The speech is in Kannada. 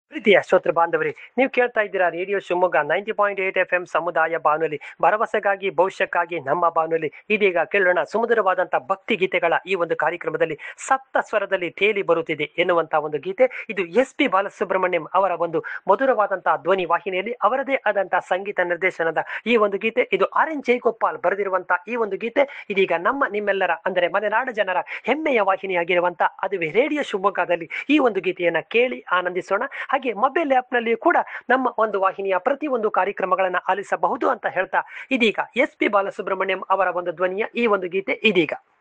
ಪ್ರೀತಿಯ ಶ್ರೋತೃ ಬಾಂಧವರೇ ನೀವು ಕೇಳ್ತಾ ಇದ್ದೀರಾ radio Shivamogga ninety point eight F M ಸಮುದಾಯ ಬಾನುಲಿ ಭರವಸೆಗಾಗಿ ಭವಿಷ್ಯಕ್ಕಾಗಿ ನಮ್ಮ ಬಾನುಲಿ ಇದೀಗ ಕೇಳೋಣ ಸುಮಧುರವಾದಂಥ ಭಕ್ತಿ ಗೀತೆಗಳ ಈ ಒಂದು ಕಾರ್ಯಕ್ರಮದಲ್ಲಿ ಸಪ್ತ ಸ್ವರದಲ್ಲಿ ತೇಲಿ ಬರುತ್ತಿದೆ ಎನ್ನುವಂತಹ ಒಂದು ಗೀತೆ ಇದು ಎಸ್ ಪಿ ಬಾಲಸುಬ್ರಹ್ಮಣ್ಯಂ ಅವರ ಒಂದು ಮಧುರವಾದಂತಹ ಧ್ವನಿ ವಾಹಿನಿಯಲ್ಲಿ ಅವರದೇ ಆದಂತಹ ಸಂಗೀತ ನಿರ್ದೇಶನದ ಈ ಒಂದು ಗೀತೆ ಇದು ಆರ್ ಎನ್ ಜೈಗೋಪಾಲ್ ಬರೆದಿರುವಂತಹ ಈ ಒಂದು ಗೀತೆ ಇದೀಗ ನಮ್ಮ ನಿಮ್ಮೆಲ್ಲರ ಅಂದರೆ ಮಲೆನಾಡು ಜನರ ಹೆಮ್ಮೆಯ ವಾಹಿನಿಯಾಗಿರುವಂತ ಅದುವೇ ರೇಡಿಯೋ ಶಿವಮೊಗ್ಗದಲ್ಲಿ ಈ ಒಂದು ಗೀತೆಯನ್ನ ಕೇಳಿ ಆನಂದಿಸೋಣ ಹಾಗೆ ಮೊಬೈಲ್ ಆ್ಯಪ್ನಲ್ಲಿ ಕೂಡ ನಮ್ಮ ಒಂದು ವಾಹಿನಿಯ ಪ್ರತಿ ಒಂದು ಕಾರ್ಯಕ್ರಮಗಳನ್ನು ಆಲಿಸಬಹುದು ಅಂತ ಹೇಳ್ತಾ ಇದೀಗ ಎಸ್ ಪಿ ಬಾಲಸುಬ್ರಹ್ಮಣ್ಯಂ ಅವರ ಒಂದು ಧ್ವನಿಯ ಈ ಒಂದು ಗೀತೆ ಇದೀಗ